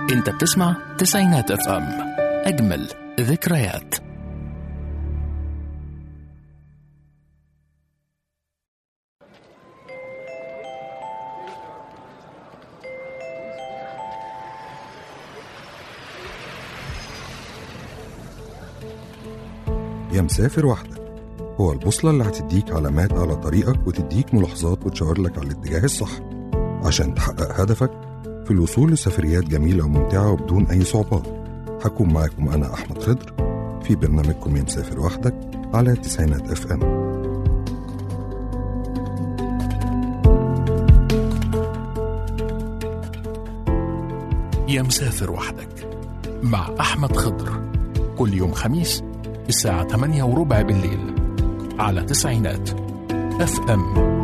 انت بتسمع تسعينات اف ام اجمل ذكريات يا مسافر وحدك هو البوصلة اللي هتديك علامات على طريقك وتديك ملاحظات وتشاور لك على الاتجاه الصح عشان تحقق هدفك في الوصول لسفريات جميلة وممتعة وبدون أي صعوبات هكون معاكم أنا أحمد خضر في برنامجكم يا مسافر وحدك على تسعينات اف ام يا مسافر وحدك مع أحمد خضر كل يوم خميس الساعة 8 وربع بالليل على تسعينات اف ام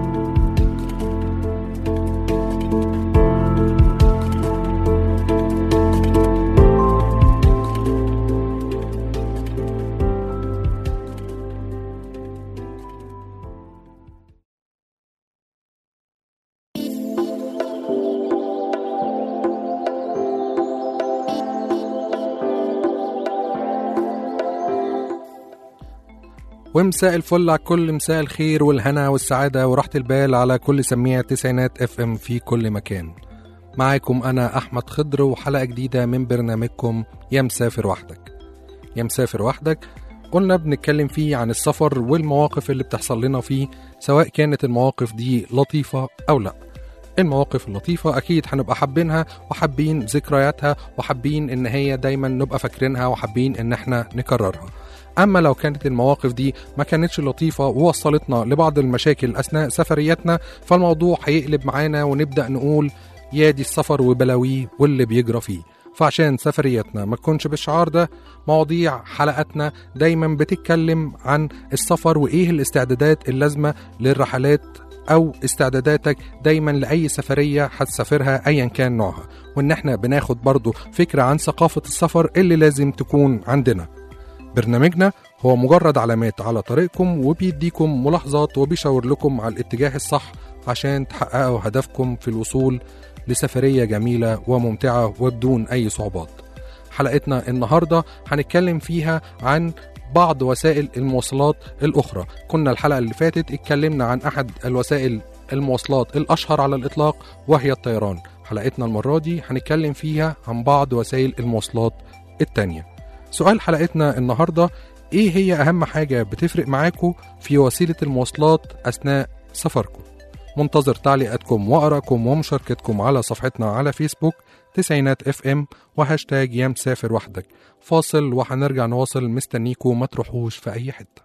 ومساء الفل على كل مساء الخير والهنا والسعادة وراحة البال على كل سميع تسعينات اف ام في كل مكان معاكم أنا أحمد خضر وحلقة جديدة من برنامجكم يا مسافر وحدك يا مسافر وحدك قلنا بنتكلم فيه عن السفر والمواقف اللي بتحصل لنا فيه سواء كانت المواقف دي لطيفة أو لأ المواقف اللطيفة أكيد هنبقى حابينها وحابين ذكرياتها وحابين إن هي دايما نبقى فاكرينها وحابين إن احنا نكررها أما لو كانت المواقف دي ما كانتش لطيفة ووصلتنا لبعض المشاكل أثناء سفرياتنا فالموضوع هيقلب معانا ونبدأ نقول يا دي السفر وبلاويه واللي بيجرى فيه فعشان سفرياتنا ما تكونش بالشعار ده مواضيع حلقاتنا دايما بتتكلم عن السفر وإيه الاستعدادات اللازمة للرحلات أو استعداداتك دايما لأي سفرية هتسافرها أيا كان نوعها وإن احنا بناخد برضو فكرة عن ثقافة السفر اللي لازم تكون عندنا برنامجنا هو مجرد علامات على طريقكم وبيديكم ملاحظات وبيشاور لكم على الاتجاه الصح عشان تحققوا هدفكم في الوصول لسفرية جميلة وممتعة وبدون أي صعوبات حلقتنا النهاردة هنتكلم فيها عن بعض وسائل المواصلات الأخرى كنا الحلقة اللي فاتت اتكلمنا عن أحد الوسائل المواصلات الأشهر على الإطلاق وهي الطيران حلقتنا المرة دي هنتكلم فيها عن بعض وسائل المواصلات التانية سؤال حلقتنا النهاردة ايه هي اهم حاجة بتفرق معاكم في وسيلة المواصلات اثناء سفركم منتظر تعليقاتكم وارائكم ومشاركتكم على صفحتنا على فيسبوك تسعينات اف ام وهاشتاج يا مسافر وحدك فاصل وهنرجع نواصل مستنيكم ما تروحوش في اي حته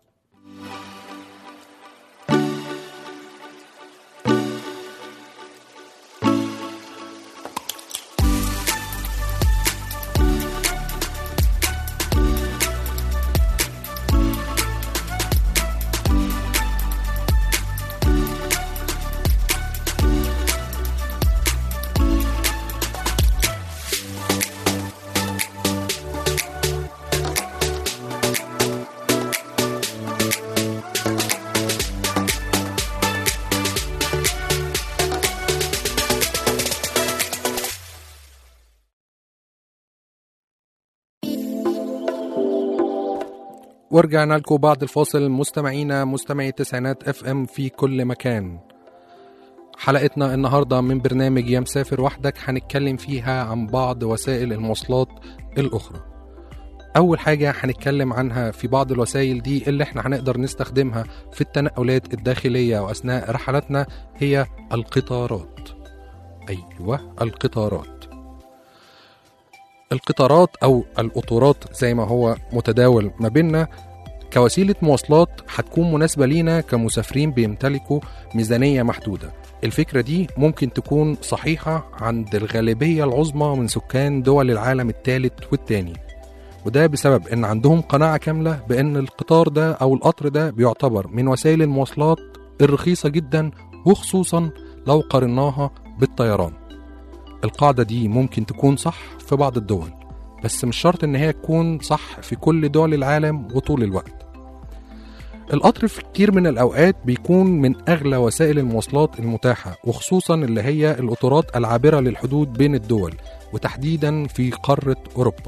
ورجعنا لكم بعد الفاصل مستمعينا مستمعي التسعينات اف ام في كل مكان حلقتنا النهاردة من برنامج يا مسافر وحدك هنتكلم فيها عن بعض وسائل المواصلات الأخرى أول حاجة هنتكلم عنها في بعض الوسائل دي اللي احنا هنقدر نستخدمها في التنقلات الداخلية وأثناء رحلاتنا هي القطارات أيوة القطارات القطارات أو القطورات زي ما هو متداول ما بيننا كوسيلة مواصلات هتكون مناسبة لينا كمسافرين بيمتلكوا ميزانية محدودة الفكرة دي ممكن تكون صحيحة عند الغالبية العظمى من سكان دول العالم الثالث والتاني وده بسبب ان عندهم قناعة كاملة بان القطار ده او القطر ده بيعتبر من وسائل المواصلات الرخيصة جدا وخصوصا لو قارناها بالطيران القاعدة دي ممكن تكون صح في بعض الدول بس مش شرط ان هي تكون صح في كل دول العالم وطول الوقت القطر في كتير من الأوقات بيكون من أغلى وسائل المواصلات المتاحة وخصوصا اللي هي القطارات العابرة للحدود بين الدول وتحديدا في قارة أوروبا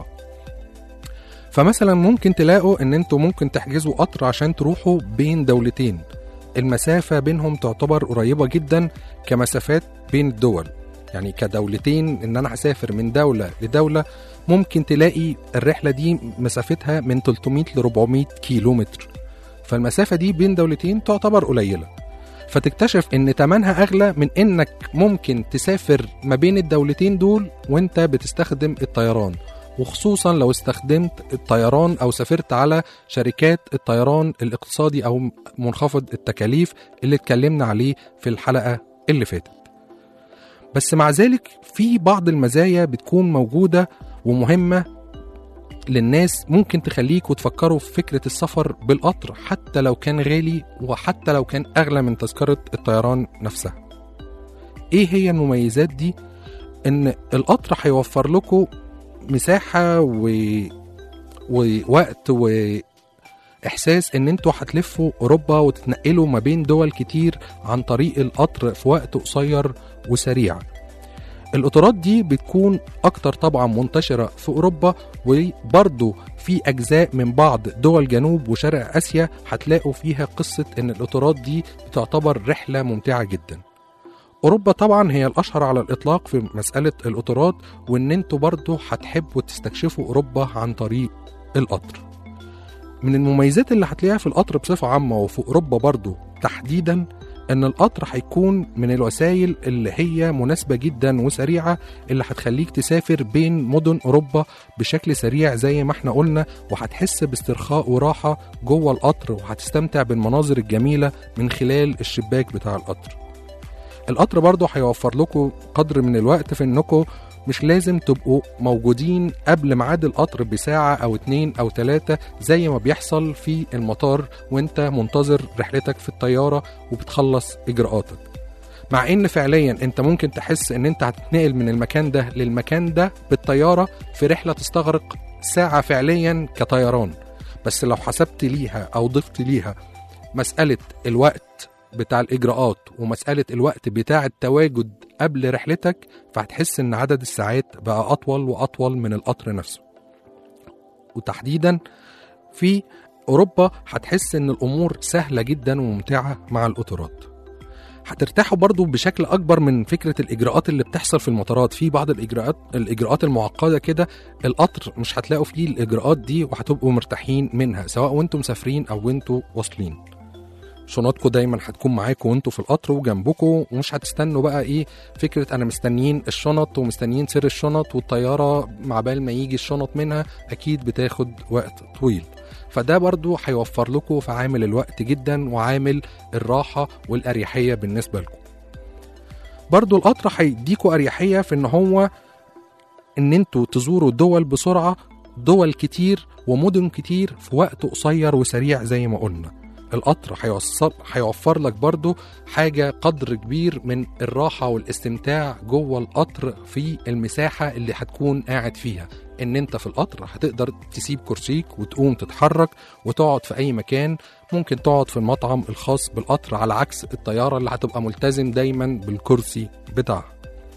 فمثلا ممكن تلاقوا ان انتوا ممكن تحجزوا قطر عشان تروحوا بين دولتين المسافة بينهم تعتبر قريبة جدا كمسافات بين الدول يعني كدولتين ان انا هسافر من دولة لدولة ممكن تلاقي الرحلة دي مسافتها من 300 ل 400 كيلو متر فالمسافة دي بين دولتين تعتبر قليلة فتكتشف ان تمنها اغلى من انك ممكن تسافر ما بين الدولتين دول وانت بتستخدم الطيران وخصوصا لو استخدمت الطيران او سافرت على شركات الطيران الاقتصادي او منخفض التكاليف اللي اتكلمنا عليه في الحلقة اللي فاتت بس مع ذلك في بعض المزايا بتكون موجودة ومهمة للناس ممكن تخليكوا تفكروا في فكرة السفر بالقطر حتى لو كان غالي وحتى لو كان أغلى من تذكرة الطيران نفسها إيه هي المميزات دي؟ إن القطر هيوفر لكم مساحة و... ووقت وإحساس إن انتوا هتلفوا أوروبا وتتنقلوا ما بين دول كتير عن طريق القطر في وقت قصير وسريع القطارات دي بتكون أكتر طبعا منتشرة في أوروبا وبرضه في أجزاء من بعض دول جنوب وشرق آسيا هتلاقوا فيها قصة إن القطارات دي بتعتبر رحلة ممتعة جدا أوروبا طبعا هي الأشهر على الإطلاق في مسألة القطارات وإن انتوا برضه هتحبوا تستكشفوا أوروبا عن طريق القطر من المميزات اللي هتلاقيها في القطر بصفة عامة وفي أوروبا برضه تحديدا ان القطر هيكون من الوسائل اللي هي مناسبه جدا وسريعه اللي هتخليك تسافر بين مدن اوروبا بشكل سريع زي ما احنا قلنا وهتحس باسترخاء وراحه جوه القطر وهتستمتع بالمناظر الجميله من خلال الشباك بتاع القطر القطر برضه هيوفر لكم قدر من الوقت في انكم مش لازم تبقوا موجودين قبل ميعاد القطر بساعة أو اتنين أو تلاتة زي ما بيحصل في المطار وانت منتظر رحلتك في الطيارة وبتخلص إجراءاتك مع ان فعليا انت ممكن تحس ان انت هتتنقل من المكان ده للمكان ده بالطيارة في رحلة تستغرق ساعة فعليا كطيران بس لو حسبت ليها او ضفت ليها مسألة الوقت بتاع الإجراءات ومسألة الوقت بتاع التواجد قبل رحلتك فهتحس إن عدد الساعات بقى أطول وأطول من القطر نفسه وتحديدا في أوروبا هتحس إن الأمور سهلة جدا وممتعة مع القطارات هترتاحوا برضو بشكل أكبر من فكرة الإجراءات اللي بتحصل في المطارات في بعض الإجراءات الإجراءات المعقدة كده القطر مش هتلاقوا فيه الإجراءات دي وهتبقوا مرتاحين منها سواء وانتم مسافرين أو وانتم واصلين شنطكم دايما هتكون معاكم وانتوا في القطر وجنبكم ومش هتستنوا بقى ايه فكره انا مستنيين الشنط ومستنيين سر الشنط والطياره مع بال ما يجي الشنط منها اكيد بتاخد وقت طويل فده برضو هيوفر لكم في عامل الوقت جدا وعامل الراحه والاريحيه بالنسبه لكم برضو القطر هيديكوا اريحيه في ان هو ان انتوا تزوروا دول بسرعه دول كتير ومدن كتير في وقت قصير وسريع زي ما قلنا القطر هيوصل هيوفر لك برضو حاجة قدر كبير من الراحة والاستمتاع جوه القطر في المساحة اللي هتكون قاعد فيها ان انت في القطر هتقدر تسيب كرسيك وتقوم تتحرك وتقعد في اي مكان ممكن تقعد في المطعم الخاص بالقطر على عكس الطيارة اللي هتبقى ملتزم دايما بالكرسي بتاعها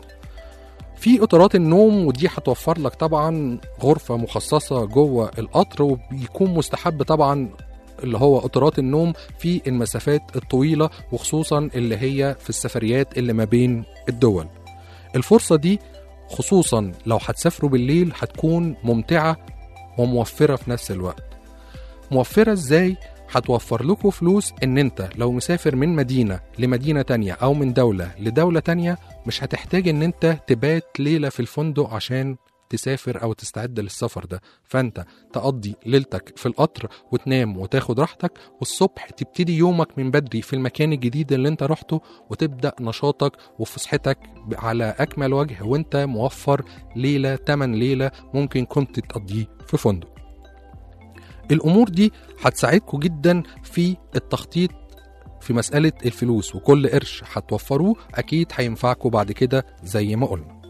في قطارات النوم ودي هتوفر لك طبعا غرفة مخصصة جوه القطر وبيكون مستحب طبعا اللي هو قطارات النوم في المسافات الطويلة وخصوصا اللي هي في السفريات اللي ما بين الدول الفرصة دي خصوصا لو هتسافروا بالليل هتكون ممتعة وموفرة في نفس الوقت موفرة ازاي؟ هتوفر لكم فلوس ان انت لو مسافر من مدينة لمدينة تانية او من دولة لدولة تانية مش هتحتاج ان انت تبات ليلة في الفندق عشان تسافر او تستعد للسفر ده فانت تقضي ليلتك في القطر وتنام وتاخد راحتك والصبح تبتدي يومك من بدري في المكان الجديد اللي انت رحته وتبدا نشاطك وفسحتك على اكمل وجه وانت موفر ليله تمن ليله ممكن كنت تقضيه في فندق الامور دي هتساعدكم جدا في التخطيط في مسألة الفلوس وكل قرش هتوفروه أكيد هينفعكم بعد كده زي ما قلنا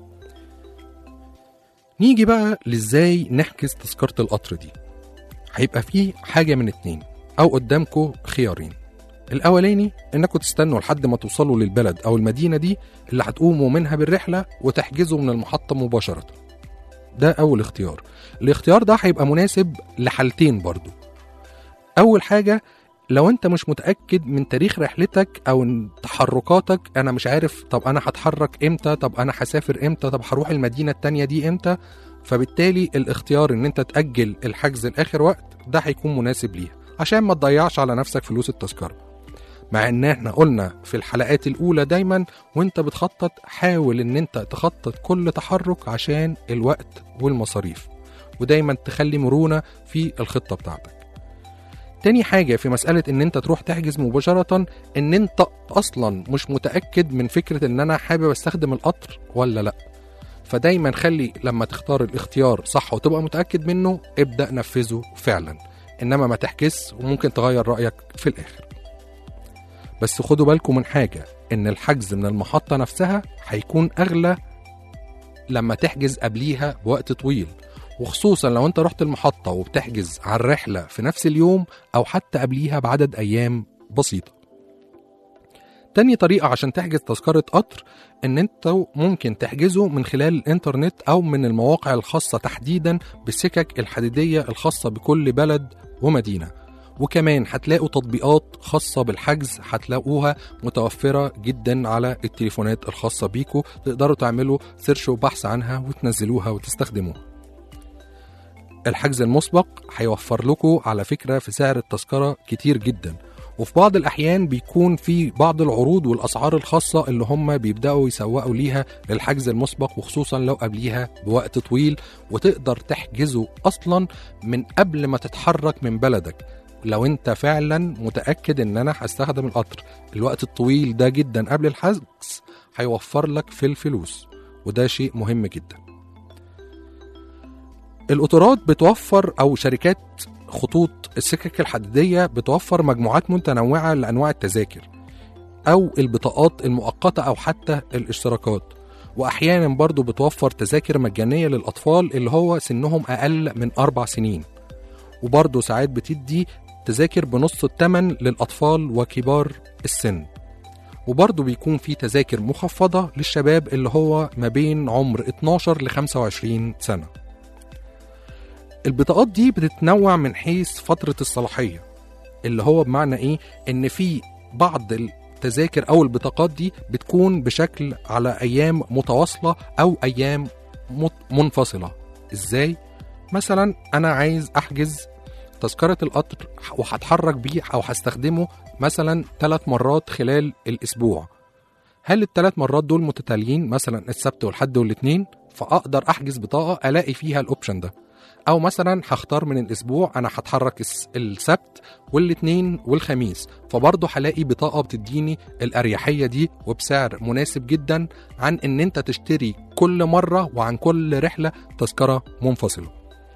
نيجي بقى لازاي نحجز تذكرة القطر دي هيبقى فيه حاجة من اتنين او قدامكم خيارين الاولاني انكم تستنوا لحد ما توصلوا للبلد او المدينه دي اللي هتقوموا منها بالرحله وتحجزوا من المحطه مباشره ده اول اختيار الاختيار ده هيبقى مناسب لحالتين برضو اول حاجه لو انت مش متاكد من تاريخ رحلتك او إن تحركاتك انا مش عارف طب انا هتحرك امتى طب انا هسافر امتى طب هروح المدينه التانية دي امتى فبالتالي الاختيار ان انت تاجل الحجز لاخر وقت ده هيكون مناسب ليها عشان ما تضيعش على نفسك فلوس التذكره مع ان احنا قلنا في الحلقات الاولى دايما وانت بتخطط حاول ان انت تخطط كل تحرك عشان الوقت والمصاريف ودايما تخلي مرونه في الخطه بتاعتك تاني حاجة في مسألة إن أنت تروح تحجز مباشرة إن أنت أصلا مش متأكد من فكرة إن أنا حابب أستخدم القطر ولا لأ فدايما خلي لما تختار الاختيار صح وتبقى متأكد منه ابدأ نفذه فعلا إنما ما تحجز وممكن تغير رأيك في الآخر بس خدوا بالكم من حاجة إن الحجز من المحطة نفسها هيكون أغلى لما تحجز قبليها بوقت طويل وخصوصا لو انت رحت المحطة وبتحجز على الرحلة في نفس اليوم أو حتى قبليها بعدد أيام بسيطة تاني طريقة عشان تحجز تذكرة قطر إن أنت ممكن تحجزه من خلال الإنترنت أو من المواقع الخاصة تحديدا بالسكك الحديدية الخاصة بكل بلد ومدينة وكمان هتلاقوا تطبيقات خاصة بالحجز هتلاقوها متوفرة جدا على التليفونات الخاصة بيكو تقدروا تعملوا سيرش وبحث عنها وتنزلوها وتستخدموها الحجز المسبق هيوفر لكم على فكرة في سعر التذكرة كتير جدا وفي بعض الأحيان بيكون في بعض العروض والأسعار الخاصة اللي هم بيبدأوا يسوقوا ليها للحجز المسبق وخصوصا لو قبليها بوقت طويل وتقدر تحجزه أصلا من قبل ما تتحرك من بلدك لو انت فعلا متأكد ان انا هستخدم القطر الوقت الطويل ده جدا قبل الحجز هيوفر لك في الفلوس وده شيء مهم جدا القطارات بتوفر او شركات خطوط السكك الحديديه بتوفر مجموعات متنوعه لانواع التذاكر او البطاقات المؤقته او حتى الاشتراكات واحيانا برضو بتوفر تذاكر مجانيه للاطفال اللي هو سنهم اقل من اربع سنين وبرضو ساعات بتدي تذاكر بنص الثمن للاطفال وكبار السن وبرضه بيكون في تذاكر مخفضة للشباب اللي هو ما بين عمر 12 ل 25 سنة البطاقات دي بتتنوع من حيث فترة الصلاحية اللي هو بمعنى ايه ان في بعض التذاكر او البطاقات دي بتكون بشكل على ايام متواصلة او ايام مت- منفصلة ازاي مثلا انا عايز احجز تذكرة القطر وهتحرك بيه او هستخدمه مثلا ثلاث مرات خلال الاسبوع هل الثلاث مرات دول متتاليين مثلا السبت والحد والاثنين فاقدر احجز بطاقه الاقي فيها الاوبشن ده او مثلا هختار من الاسبوع انا هتحرك الس- السبت والاثنين والخميس فبرضه هلاقي بطاقه بتديني الاريحيه دي وبسعر مناسب جدا عن ان انت تشتري كل مره وعن كل رحله تذكره منفصله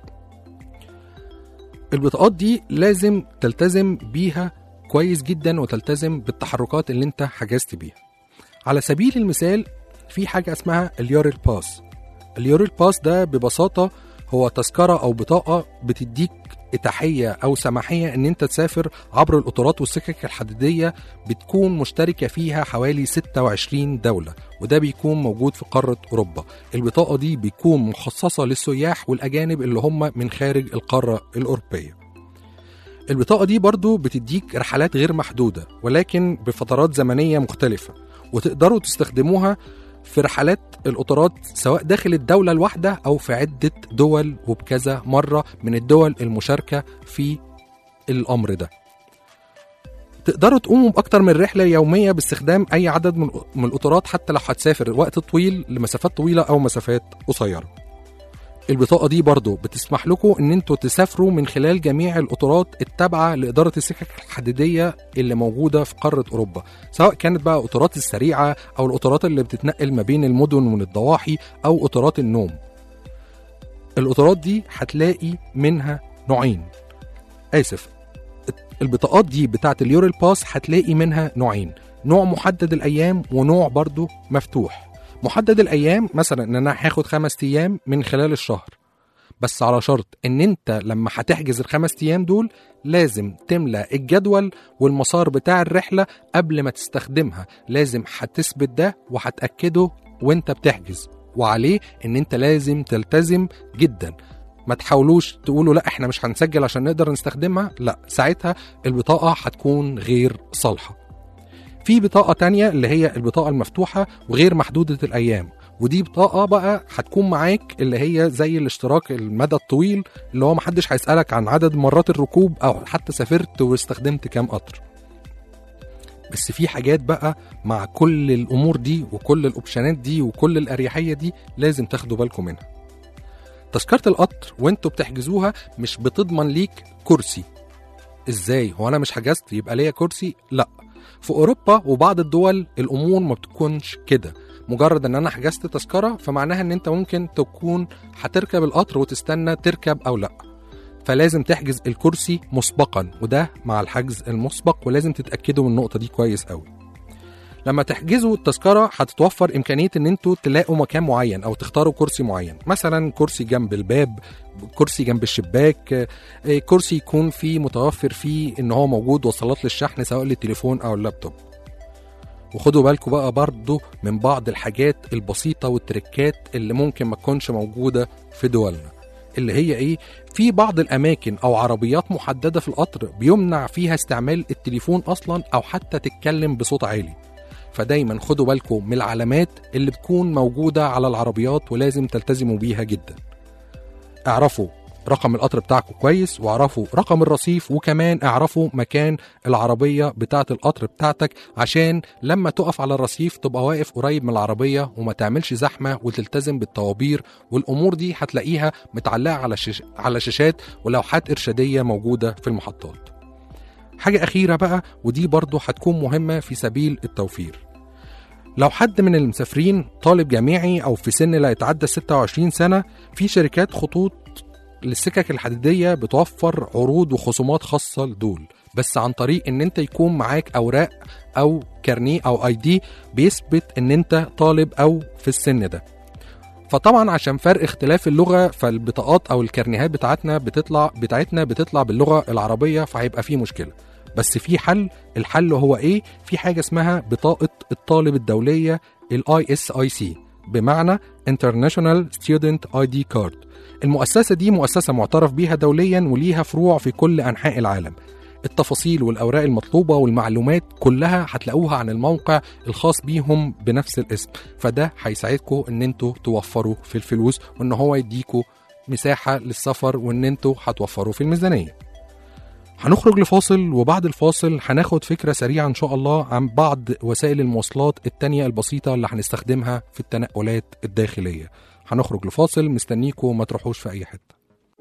البطاقات دي لازم تلتزم بيها كويس جدا وتلتزم بالتحركات اللي انت حجزت بيها على سبيل المثال في حاجة اسمها اليورل باس اليورل باس ده ببساطة هو تذكرة أو بطاقة بتديك إتاحية أو سماحية إن أنت تسافر عبر القطارات والسكك الحديدية بتكون مشتركة فيها حوالي 26 دولة وده بيكون موجود في قارة أوروبا البطاقة دي بيكون مخصصة للسياح والأجانب اللي هم من خارج القارة الأوروبية البطاقة دي برضو بتديك رحلات غير محدودة ولكن بفترات زمنية مختلفة وتقدروا تستخدموها في رحلات القطارات سواء داخل الدولة الواحدة أو في عدة دول وبكذا مرة من الدول المشاركة في الأمر ده تقدروا تقوموا بأكتر من رحلة يومية باستخدام أي عدد من من القطارات حتى لو هتسافر وقت طويل لمسافات طويلة أو مسافات قصيرة البطاقة دي برضو بتسمح لكم ان انتوا تسافروا من خلال جميع القطارات التابعة لإدارة السكك الحديدية اللي موجودة في قارة أوروبا سواء كانت بقى قطارات السريعة أو القطارات اللي بتتنقل ما بين المدن والضواحي أو قطارات النوم القطارات دي هتلاقي منها نوعين آسف البطاقات دي بتاعت اليورل باس هتلاقي منها نوعين نوع محدد الأيام ونوع برضو مفتوح محدد الايام مثلا ان انا هاخد خمس ايام من خلال الشهر بس على شرط ان انت لما هتحجز الخمس ايام دول لازم تملى الجدول والمسار بتاع الرحله قبل ما تستخدمها لازم هتثبت ده وهتاكده وانت بتحجز وعليه ان انت لازم تلتزم جدا ما تحاولوش تقولوا لا احنا مش هنسجل عشان نقدر نستخدمها لا ساعتها البطاقه هتكون غير صالحه في بطاقه تانية اللي هي البطاقه المفتوحه وغير محدوده الايام ودي بطاقه بقى هتكون معاك اللي هي زي الاشتراك المدى الطويل اللي هو محدش هيسالك عن عدد مرات الركوب او حتى سافرت واستخدمت كام قطر بس في حاجات بقى مع كل الامور دي وكل الاوبشنات دي وكل الاريحيه دي لازم تاخدوا بالكم منها تذكره القطر وانتوا بتحجزوها مش بتضمن ليك كرسي ازاي هو انا مش حجزت يبقى ليا كرسي لا في اوروبا وبعض الدول الامور ما بتكونش كده مجرد ان انا حجزت تذكره فمعناها ان انت ممكن تكون هتركب القطر وتستنى تركب او لا فلازم تحجز الكرسي مسبقا وده مع الحجز المسبق ولازم تتاكدوا من النقطه دي كويس قوي لما تحجزوا التذكره هتتوفر امكانيه ان انتوا تلاقوا مكان معين او تختاروا كرسي معين مثلا كرسي جنب الباب كرسي جنب الشباك آه، كرسي يكون فيه متوفر فيه ان هو موجود وصلات للشحن سواء للتليفون او اللابتوب وخدوا بالكم بقى برضو من بعض الحاجات البسيطة والتركات اللي ممكن ما تكونش موجودة في دولنا اللي هي ايه في بعض الاماكن او عربيات محدده في القطر بيمنع فيها استعمال التليفون اصلا او حتى تتكلم بصوت عالي فدايما خدوا بالكم من العلامات اللي بتكون موجوده على العربيات ولازم تلتزموا بيها جدا اعرفوا رقم القطر بتاعكم كويس واعرفوا رقم الرصيف وكمان اعرفوا مكان العربية بتاعة القطر بتاعتك عشان لما تقف على الرصيف تبقى واقف قريب من العربية وما تعملش زحمة وتلتزم بالطوابير والأمور دي هتلاقيها متعلقة على شش... على شاشات ولوحات إرشادية موجودة في المحطات حاجة أخيرة بقى ودي برضو هتكون مهمة في سبيل التوفير لو حد من المسافرين طالب جامعي أو في سن لا يتعدى 26 سنة في شركات خطوط للسكك الحديدية بتوفر عروض وخصومات خاصة لدول بس عن طريق ان انت يكون معاك اوراق او كارنيه او اي دي بيثبت ان انت طالب او في السن ده فطبعا عشان فرق اختلاف اللغة فالبطاقات او الكارنيهات بتاعتنا بتطلع بتاعتنا بتطلع باللغة العربية فهيبقى في مشكلة بس في حل الحل هو ايه في حاجة اسمها بطاقة الطالب الدولية الاي اس اي سي بمعنى International Student ID Card المؤسسة دي مؤسسة معترف بيها دوليا وليها فروع في كل أنحاء العالم التفاصيل والأوراق المطلوبة والمعلومات كلها هتلاقوها عن الموقع الخاص بيهم بنفس الاسم فده هيساعدكم ان انتوا توفروا في الفلوس وان هو يديكوا مساحة للسفر وان انتوا هتوفروا في الميزانية هنخرج لفاصل وبعد الفاصل هناخد فكرة سريعة إن شاء الله عن بعض وسائل المواصلات التانية البسيطة اللي هنستخدمها في التنقلات الداخلية هنخرج لفاصل مستنيكم ما تروحوش في أي حتة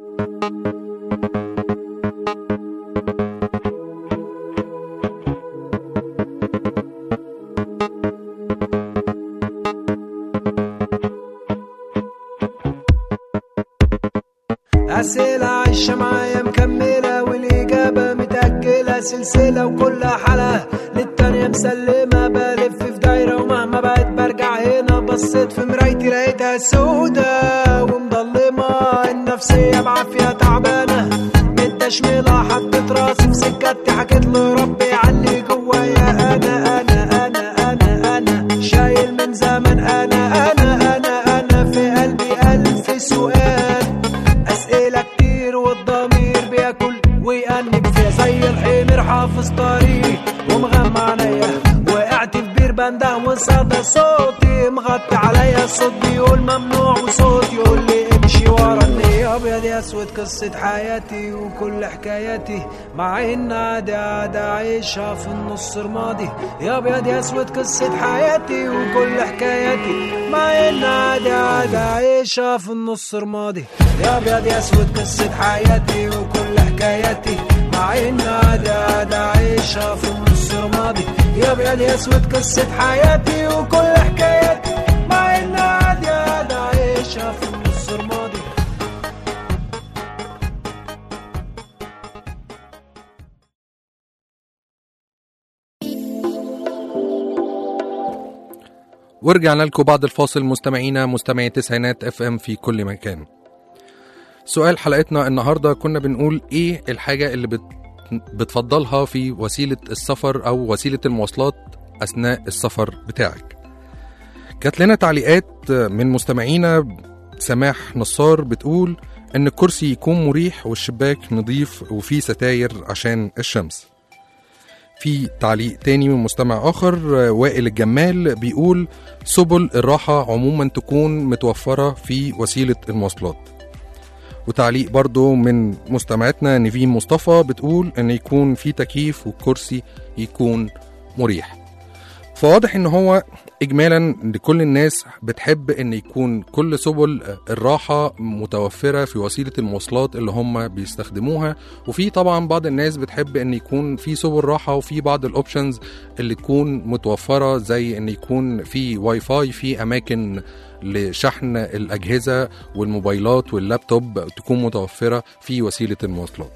أسئلة عايشة معايا مكملة والإجابة متأجلة سلسلة وكل حلقة للتانية مسلمة بلف في دايرة ومهما بقيت برجع هنا بصيت في مرايتي لقيتها سودة ومضلمة النفسية بعافية تعبانة متشملة حطيت راسي في سكتي حكيت لربي علي جوايا أنا أنا أنا أنا أنا شايل من زمن أنا أنا أنا أنا في قلبي ألف سؤال أسئلة كتير والضمير بياكل ويأنب فيها زي الحمير حافظ طريق ومغمى عينيا وقعت في بير بنده وصدى صوتي مغطي عليا الصوت بيقول ممنوع وصوت يقول لي امشي ورا النية ابيض يا اسود قصة حياتي وكل حكاياتي مع ان عادي عادي عايشها في النص رمادي يا ابيض يا اسود قصة حياتي وكل حكاياتي مع ان عادي عادي عايشها في النص رمادي يا ابيض يا اسود قصة حياتي وكل حكاياتي مع ان عادي عادي عايشها في النص رمادي يا ابيض يا اسود قصة حياتي وكل حكاياتي مع ان عادي عادي عايشها في النص رمادي ورجعنا لكم بعد الفاصل مستمعينا مستمعي تسعينات اف ام في كل مكان سؤال حلقتنا النهارده كنا بنقول ايه الحاجه اللي بت... بتفضلها في وسيله السفر او وسيله المواصلات اثناء السفر بتاعك جات لنا تعليقات من مستمعينا سماح نصار بتقول ان الكرسي يكون مريح والشباك نظيف وفيه ستاير عشان الشمس في تعليق تاني من مستمع آخر وائل الجمال بيقول سبل الراحة عموما تكون متوفرة في وسيلة المواصلات وتعليق برضو من مستمعتنا نيفين مصطفى بتقول ان يكون في تكييف والكرسي يكون مريح فواضح ان هو اجمالا لكل الناس بتحب ان يكون كل سبل الراحه متوفره في وسيله المواصلات اللي هم بيستخدموها وفي طبعا بعض الناس بتحب ان يكون في سبل راحه وفي بعض الاوبشنز اللي تكون متوفره زي ان يكون في واي فاي في اماكن لشحن الاجهزه والموبايلات واللابتوب تكون متوفره في وسيله المواصلات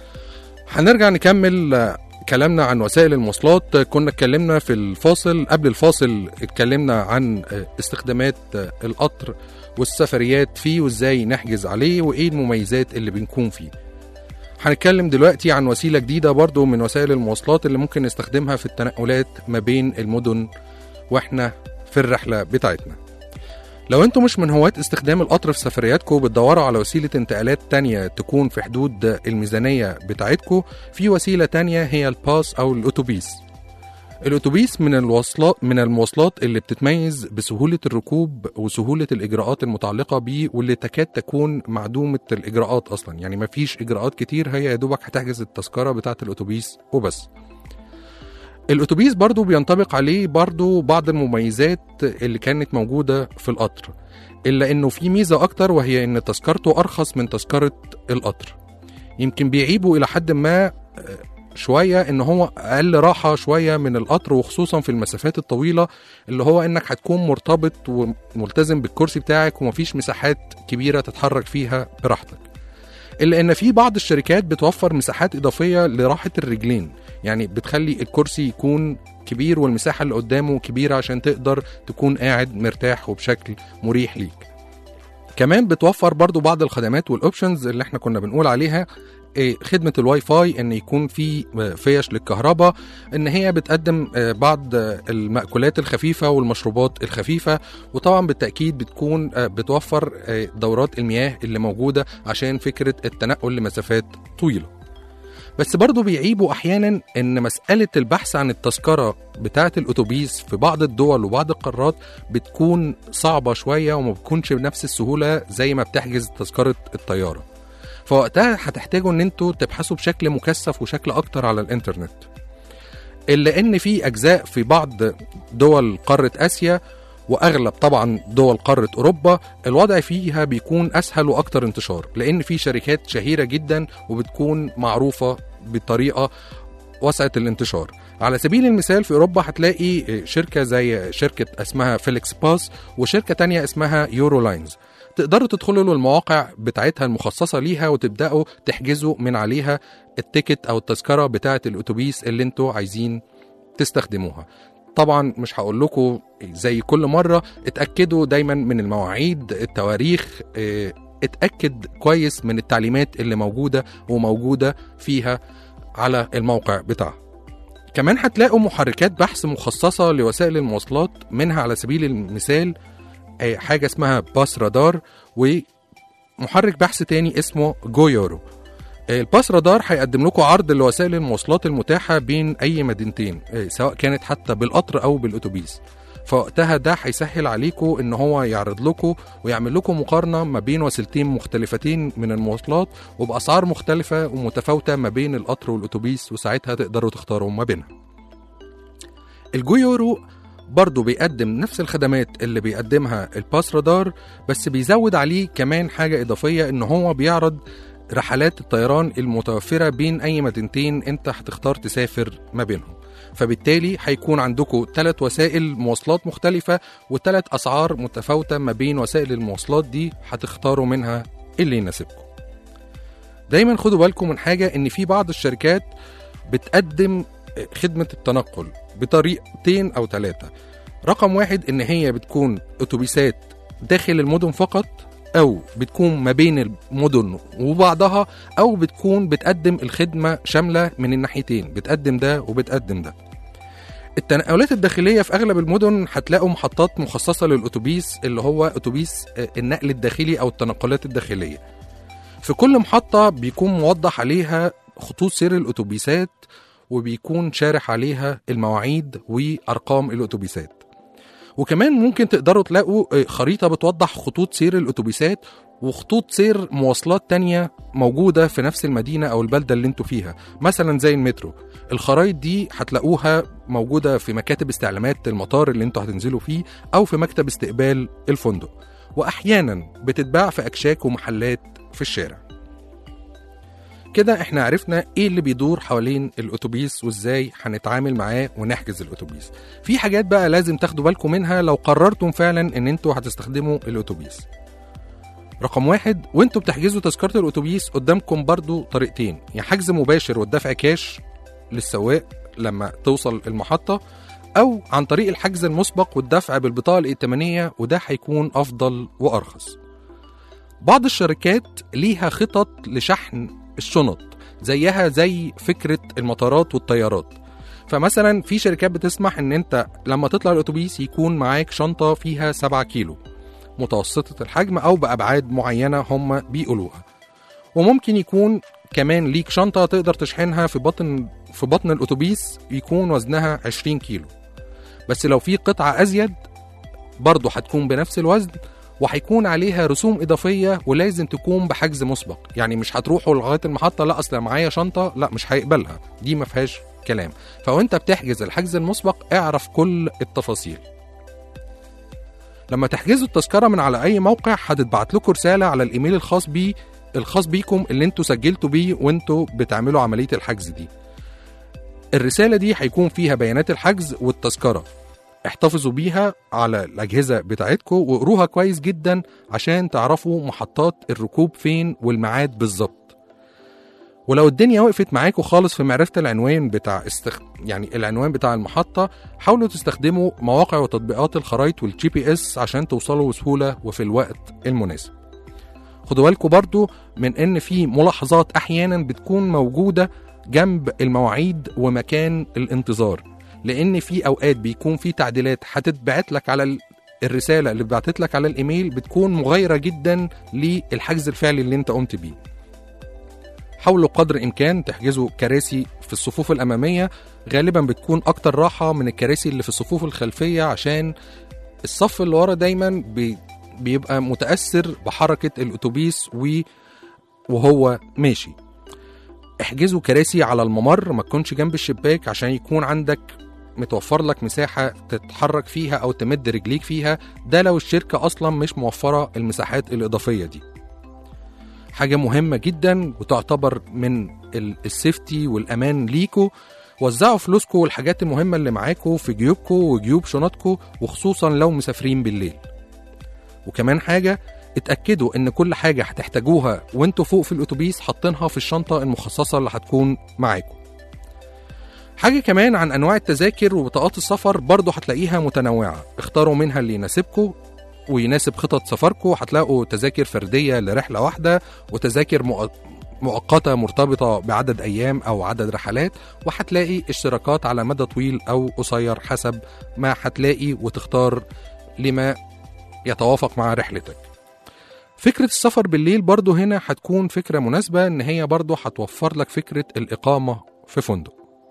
هنرجع نكمل كلامنا عن وسائل المواصلات كنا اتكلمنا في الفاصل قبل الفاصل اتكلمنا عن استخدامات القطر والسفريات فيه وازاي نحجز عليه وايه المميزات اللي بنكون فيه هنتكلم دلوقتي عن وسيلة جديدة برضو من وسائل المواصلات اللي ممكن نستخدمها في التنقلات ما بين المدن واحنا في الرحلة بتاعتنا لو انتوا مش من هواة استخدام القطر في سفرياتكم بتدوروا على وسيلة انتقالات تانية تكون في حدود الميزانية بتاعتكم في وسيلة تانية هي الباس أو الأتوبيس الأتوبيس من الوصلات من المواصلات اللي بتتميز بسهولة الركوب وسهولة الإجراءات المتعلقة بيه واللي تكاد تكون معدومة الإجراءات أصلا يعني مفيش إجراءات كتير هي يا دوبك هتحجز التذكرة بتاعة الأتوبيس وبس الأتوبيس برضو بينطبق عليه برضو بعض المميزات اللي كانت موجودة في القطر إلا إنه في ميزة أكتر وهي إن تذكرته أرخص من تذكرة القطر يمكن بيعيبوا إلى حد ما شوية إن هو أقل راحة شوية من القطر وخصوصا في المسافات الطويلة اللي هو إنك هتكون مرتبط وملتزم بالكرسي بتاعك ومفيش مساحات كبيرة تتحرك فيها براحتك إلا إن في بعض الشركات بتوفر مساحات إضافية لراحة الرجلين يعني بتخلي الكرسي يكون كبير والمساحة اللي قدامه كبيرة عشان تقدر تكون قاعد مرتاح وبشكل مريح ليك كمان بتوفر برضو بعض الخدمات والاوبشنز اللي احنا كنا بنقول عليها خدمة الواي فاي ان يكون في فيش للكهرباء ان هي بتقدم بعض المأكولات الخفيفة والمشروبات الخفيفة وطبعا بالتأكيد بتكون بتوفر دورات المياه اللي موجودة عشان فكرة التنقل لمسافات طويلة بس برضه بيعيبوا احيانا ان مساله البحث عن التذكره بتاعه الاتوبيس في بعض الدول وبعض القارات بتكون صعبه شويه وما بتكونش بنفس السهوله زي ما بتحجز تذكره الطياره فوقتها هتحتاجوا ان انتوا تبحثوا بشكل مكثف وشكل اكتر على الانترنت الا ان في اجزاء في بعض دول قاره اسيا واغلب طبعا دول قاره اوروبا الوضع فيها بيكون اسهل واكتر انتشار لان في شركات شهيره جدا وبتكون معروفه بطريقه واسعه الانتشار على سبيل المثال في اوروبا هتلاقي شركه زي شركه اسمها فيليكس باس وشركه تانية اسمها يورو لاينز تقدروا تدخلوا للمواقع بتاعتها المخصصة ليها وتبدأوا تحجزوا من عليها التيكت أو التذكرة بتاعة الأتوبيس اللي انتوا عايزين تستخدموها طبعا مش هقول لكم زي كل مره اتاكدوا دايما من المواعيد التواريخ اتاكد كويس من التعليمات اللي موجوده وموجوده فيها على الموقع بتاعها كمان هتلاقوا محركات بحث مخصصة لوسائل المواصلات منها على سبيل المثال حاجة اسمها باس رادار ومحرك بحث تاني اسمه جويورو الباس رادار هيقدم لكم عرض لوسائل المواصلات المتاحة بين أي مدينتين سواء كانت حتى بالقطر أو بالأتوبيس فوقتها ده هيسهل عليكم ان هو يعرض لكم ويعمل لكم مقارنه ما بين وسيلتين مختلفتين من المواصلات وباسعار مختلفه ومتفاوته ما بين القطر والاتوبيس وساعتها تقدروا تختاروا ما بينها. الجويورو برضه بيقدم نفس الخدمات اللي بيقدمها الباس رادار بس بيزود عليه كمان حاجه اضافيه ان هو بيعرض رحلات الطيران المتوفرة بين أي مدينتين أنت هتختار تسافر ما بينهم فبالتالي هيكون عندكم ثلاث وسائل مواصلات مختلفة وثلاث أسعار متفاوتة ما بين وسائل المواصلات دي هتختاروا منها اللي يناسبكم دايما خدوا بالكم من حاجة إن في بعض الشركات بتقدم خدمة التنقل بطريقتين أو ثلاثة رقم واحد إن هي بتكون أتوبيسات داخل المدن فقط او بتكون ما بين المدن وبعضها او بتكون بتقدم الخدمه شامله من الناحيتين بتقدم ده وبتقدم ده التنقلات الداخليه في اغلب المدن هتلاقوا محطات مخصصه للاتوبيس اللي هو اتوبيس آه، النقل الداخلي او التنقلات الداخليه في كل محطه بيكون موضح عليها خطوط سير الاتوبيسات وبيكون شارح عليها المواعيد وارقام الاتوبيسات وكمان ممكن تقدروا تلاقوا آه، خريطه بتوضح خطوط سير الاتوبيسات وخطوط سير مواصلات تانية موجودة في نفس المدينة أو البلدة اللي انتوا فيها مثلا زي المترو الخرايط دي هتلاقوها موجودة في مكاتب استعلامات المطار اللي انتوا هتنزلوا فيه أو في مكتب استقبال الفندق وأحيانا بتتباع في أكشاك ومحلات في الشارع كده احنا عرفنا ايه اللي بيدور حوالين الاتوبيس وازاي هنتعامل معاه ونحجز الاتوبيس في حاجات بقى لازم تاخدوا بالكم منها لو قررتم فعلا ان انتوا هتستخدموا الاتوبيس رقم واحد وانتوا بتحجزوا تذكرة الاتوبيس قدامكم برضو طريقتين يا حجز مباشر والدفع كاش للسواق لما توصل المحطة أو عن طريق الحجز المسبق والدفع بالبطاقة الائتمانية وده هيكون أفضل وأرخص بعض الشركات ليها خطط لشحن الشنط زيها زي فكرة المطارات والطيارات فمثلا في شركات بتسمح ان انت لما تطلع الاتوبيس يكون معاك شنطة فيها 7 كيلو متوسطة الحجم او بأبعاد معينة هم بيقولوها وممكن يكون كمان ليك شنطة تقدر تشحنها في بطن في بطن الاتوبيس يكون وزنها 20 كيلو بس لو في قطعة ازيد برضه هتكون بنفس الوزن وهيكون عليها رسوم اضافيه ولازم تكون بحجز مسبق يعني مش هتروحوا لغايه المحطه لا اصل معايا شنطه لا مش هيقبلها دي ما فيهاش كلام فوانت بتحجز الحجز المسبق اعرف كل التفاصيل لما تحجزوا التذكره من على اي موقع هتتبعت لكم رساله على الايميل الخاص بيه الخاص بيكم اللي انتوا سجلتوا بيه وانتوا بتعملوا عمليه الحجز دي الرساله دي هيكون فيها بيانات الحجز والتذكره احتفظوا بيها على الأجهزة بتاعتكم وقروها كويس جدا عشان تعرفوا محطات الركوب فين والميعاد بالظبط ولو الدنيا وقفت معاكم خالص في معرفة العنوان بتاع استخ... يعني العنوان بتاع المحطة حاولوا تستخدموا مواقع وتطبيقات الخرائط والجي بي اس عشان توصلوا بسهولة وفي الوقت المناسب خدوا بالكم برضو من ان في ملاحظات احيانا بتكون موجودة جنب المواعيد ومكان الانتظار لان في اوقات بيكون في تعديلات هتتبعت لك على ال- الرساله اللي اتبعتت لك على الايميل بتكون مغايره جدا للحجز الفعلي اللي انت قمت بيه حاولوا قدر الامكان تحجزوا كراسي في الصفوف الاماميه غالبا بتكون اكتر راحه من الكراسي اللي في الصفوف الخلفيه عشان الصف اللي ورا دايما بي بيبقى متاثر بحركه الاتوبيس و وهو ماشي احجزوا كراسي على الممر ما تكونش جنب الشباك عشان يكون عندك متوفر لك مساحة تتحرك فيها أو تمد رجليك فيها ده لو الشركة أصلا مش موفرة المساحات الإضافية دي حاجة مهمة جدا وتعتبر من ال- السيفتي والأمان ليكو وزعوا فلوسكم والحاجات المهمة اللي معاكم في جيوبكم وجيوب شنطكم وخصوصا لو مسافرين بالليل وكمان حاجة اتأكدوا إن كل حاجة هتحتاجوها وانتوا فوق في الأتوبيس حاطينها في الشنطة المخصصة اللي هتكون معاكم حاجة كمان عن أنواع التذاكر وبطاقات السفر برضه هتلاقيها متنوعة اختاروا منها اللي يناسبكم ويناسب خطط سفركم هتلاقوا تذاكر فردية لرحلة واحدة وتذاكر مؤ- مؤقتة مرتبطة بعدد أيام أو عدد رحلات وهتلاقي اشتراكات على مدى طويل أو قصير حسب ما هتلاقي وتختار لما يتوافق مع رحلتك فكرة السفر بالليل برضو هنا هتكون فكرة مناسبة إن هي برضو هتوفر لك فكرة الإقامة في فندق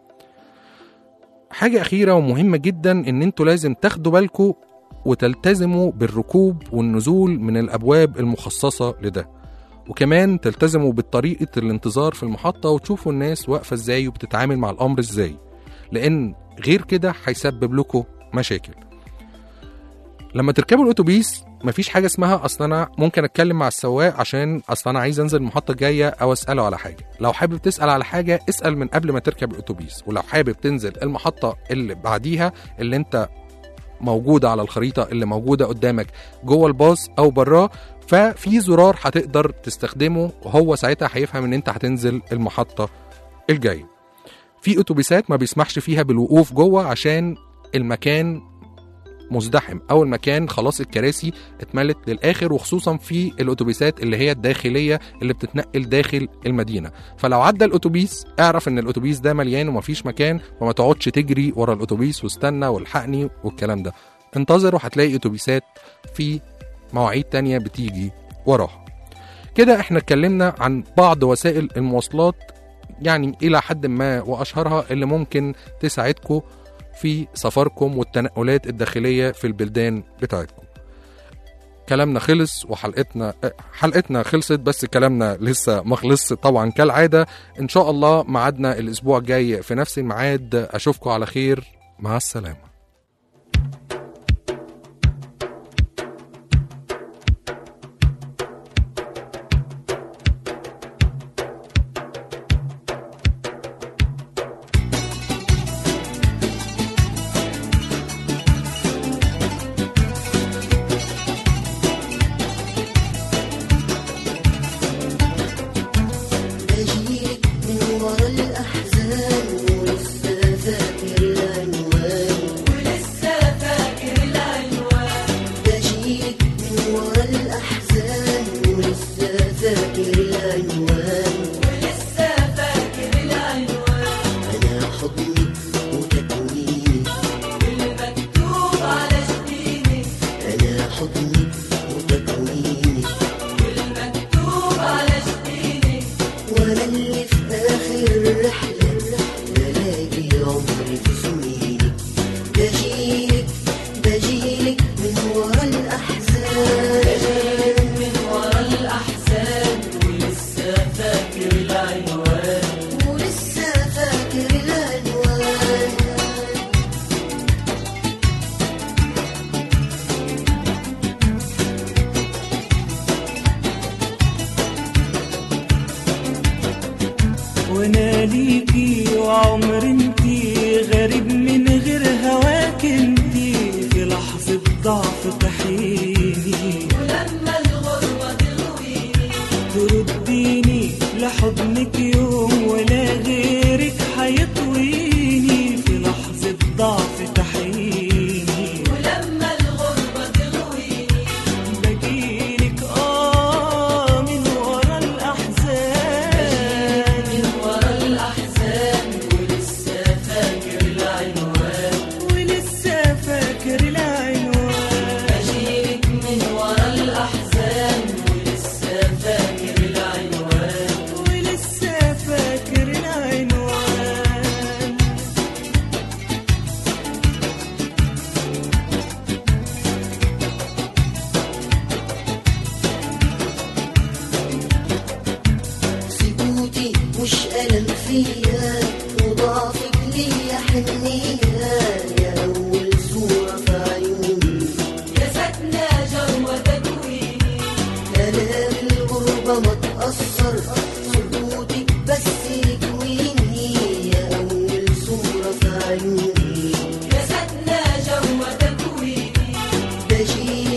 حاجة أخيرة ومهمة جدا إن انتوا لازم تاخدوا بالكم وتلتزموا بالركوب والنزول من الأبواب المخصصة لده وكمان تلتزموا بطريقة الانتظار في المحطة وتشوفوا الناس واقفة ازاي وبتتعامل مع الأمر ازاي لأن غير كده هيسبب لكم مشاكل لما تركبوا الأتوبيس مفيش حاجة اسمها أصل أنا ممكن أتكلم مع السواق عشان أصل أنا عايز أنزل المحطة الجاية أو أسأله على حاجة لو حابب تسأل على حاجة اسأل من قبل ما تركب الأتوبيس ولو حابب تنزل المحطة اللي بعديها اللي أنت موجودة على الخريطة اللي موجودة قدامك جوه الباص أو براه ففي زرار هتقدر تستخدمه وهو ساعتها هيفهم ان انت هتنزل المحطة الجاية في اتوبيسات ما بيسمحش فيها بالوقوف جوه عشان المكان مزدحم او المكان خلاص الكراسي اتملت للاخر وخصوصا في الاتوبيسات اللي هي الداخليه اللي بتتنقل داخل المدينه فلو عدى الاتوبيس اعرف ان الاتوبيس ده مليان ومفيش مكان وما تقعدش تجري ورا الاتوبيس واستنى والحقني والكلام ده انتظر وهتلاقي اتوبيسات في مواعيد تانية بتيجي وراها كده احنا اتكلمنا عن بعض وسائل المواصلات يعني الى حد ما واشهرها اللي ممكن تساعدكم في سفركم والتنقلات الداخليه في البلدان بتاعتكم كلامنا خلص وحلقتنا حلقتنا خلصت بس كلامنا لسه ما خلصش طبعا كالعاده ان شاء الله ميعادنا الاسبوع الجاي في نفس الميعاد اشوفكم على خير مع السلامه أجيك من ورا الأحزان ولسه فاكر العنوان ولسه فاكر العنوان أجيك من ورا الأحزان ولسه فاكر العنوان ولسه فاكر العنوان أنا حضنك وتكويني والمكتوب على جبيني أنا حضنك وتكويني والمكتوب على جبيني وانا اللي في اخر الرحله بلاقي عمري في سنيني بجيلك بجيلك من ورا الاحزان بجيلك من ورا الاحزان ولسه فاكر العنوان ولسه فاكر العنوان وانا ليكي وعمر انتي غريب من غير هواك انتي في لحظة ضعف تحيني ولما الغربه تغويني ترديني لحضنك يوم ولا غيرك حيطويني في لحظة ضعف تحيني ولما الغربه تغويني بجيلك اه من ورا الأحزان من ورا الأحزان ولسه فاكر العنوان ولسه فاكر العنوان أجيلك من ورا الأحزان ولسه فاكر العنوان ولسه فاكر العنوان سكوتي مش ألم فيا وضعفك ليا حنية يا أول صورة في عيوني يا سكنة جوة تكويني آلام الغربة ما تأثر سكوتك بس يكويني يا أول صورة في عيوني يا سكنة جوة تكويني بجيلك